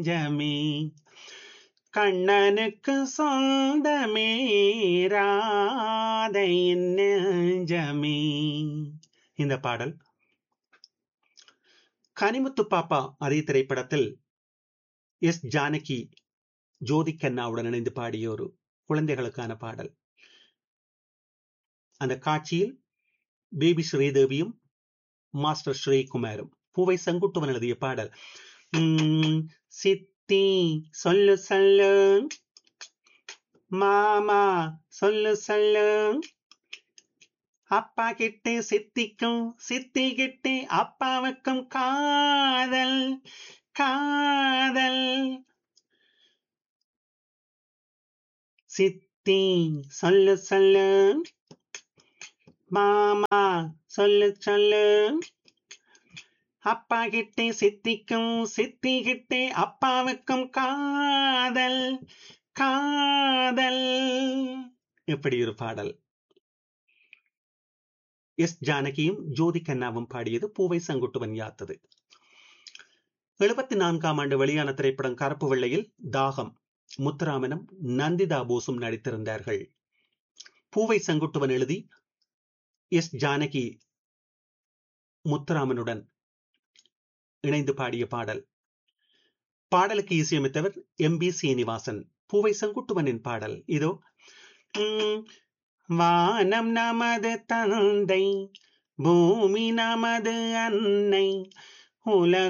நெஞ்சமே கண்ணனுக்கு சொந்தமே ராதையின் நெஞ்சமே இந்த பாடல் கனிமுத்து பாப்பா அதே திரைப்படத்தில் எஸ் ஜானகி ஜோதி கண்ணாவுடன் இணைந்து பாடிய ஒரு குழந்தைகளுக்கான பாடல் அந்த காட்சியில் பேபி ஸ்ரீதேவியும் மாஸ்டர் ஸ்ரீகுமாரும் பூவை செங்குட்டுவன் எழுதிய பாடல் உம், சித்தி சொல்லு சொல்லு மாமா சொல்லு சொல்லு அப்பா கிட்டே சித்திக்கும் சித்தி கிட்டே அப்பாவுக்கும் காதல் காதல் சித்தி சொல்லு சொல்லு மாமா சொல்லு சொல்லு அப்பா கிட்டே சித்திக்கும் சித்தி கிட்டே அப்பாவுக்கும் காதல் காதல் இப்படி ஒரு பாடல் எஸ் ஜானகியும் ஜோதி கண்ணாவும் பாடியது பூவை செங்குட்டுவன் யாத்தது எழுபத்தி நான்காம் ஆண்டு வெளியான திரைப்படம் கருப்பு வெள்ளையில் தாகம் முத்துராமனும் நந்திதா போஸும் நடித்திருந்தார்கள் பூவை செங்குட்டுவன் எழுதி எஸ் ஜானகி முத்துராமனுடன் இணைந்து பாடிய பாடல் பாடலுக்கு இசையமைத்தவர் எம் பி சீனிவாசன் பூவை செங்குட்டுவனின் பாடல் இதோ உம், வானம் நமது தந்தை பூமி நமது அன்னை உலக